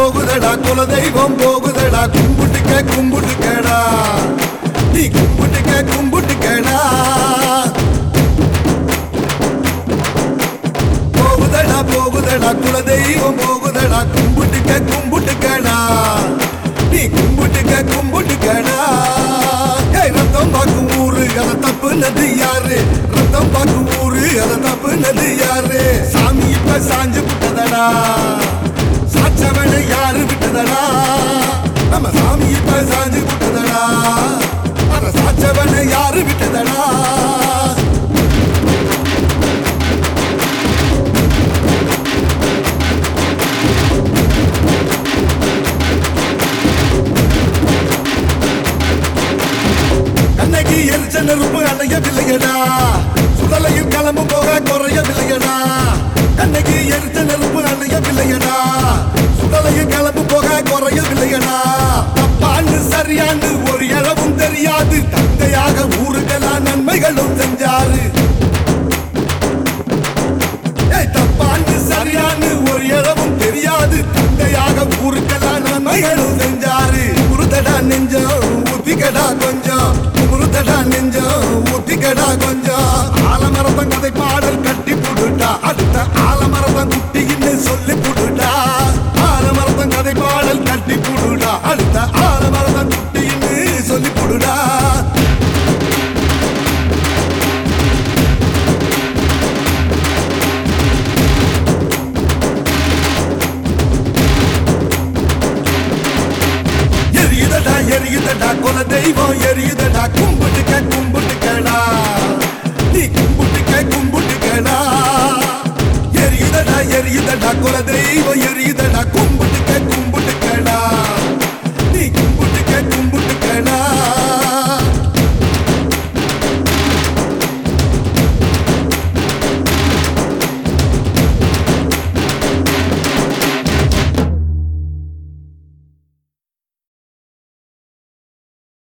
போகுதடா குல தெய்வம் போகுதடா கும்பிட்டுக்க கும்பிட்டுக்கடா நீ கும்பிட்டுக்க கும்பிட்டுக்கடா போகுதடா போகுதடா குல தெய்வம் போகுதடா கும்பிட்டுக்க கும்பிட்டுக்கடா நீ கும்பிட்டுக்க கும்பிட்டுக்கடா ஏய் ரத்தம் பார்க்கும் ஊரு அதை தப்புனது யாரு ரத்தம் பார்க்கும் ஊரு அதை தப்புனது யாரு சாமி இப்ப சாஞ்சு விட்டதடா சாச்சவனை யாரு விட்டதடா நம்ம சாமி இப்ப சாஞ்சு விட்டதடா அத சாச்சவனை யாரு விட்டதடா கண்ணகி எரிச்ச நெருப்பு அணையவில்லையடா சுடலையில் கிளம்பு போக குறையவில்லையடா கண்ணகி எரிச்ச நெருப்பு அணையவில்லையடா சுடலையில் கிளம்பு போக குறையவில்லையடா தப்பான்னு சரியான்னு ஒரு இளவும் தெரியாது தந்தையாக ஊருக்கெல்லாம் நன்மைகளும் செஞ்சாரு ஏய், தப்பான்னு சரியான்னு ஒரு இளவும் தெரியாது தந்தையாக ஊருக்கெல்லாம் நன்மைகளும் செஞ்சாரு முருதடா நெஞ்சம் ஊத்திக்கடா கொஞ்சம் முருதடா நெஞ்சம் ஊத்திக்கடா கொஞ்சம் ஆலமரத்தம் கதை பாடல் கட்டி புடுட்டா அடுத்த ஆலமரத்தம் குட்டின்னு சொல்லி புடுட்டா ஆலமரத்தம் கதை பாடல் கட்டி புடுடா அடுத்த ஆலமரத்தம் குட்டின்னு சொல்லி புடுடா எரியுதடா எரியுதடா குல தெய்வம் எரியுதடா கும்பிட்டுக்க கும்பிட்டுக்கடா நீ கும்பிட்டுக்க கும்பிட்டுக்கடா எரியுதடா எரியுதடா குல தெய்வம் எரியுதடா கும்பிட்டு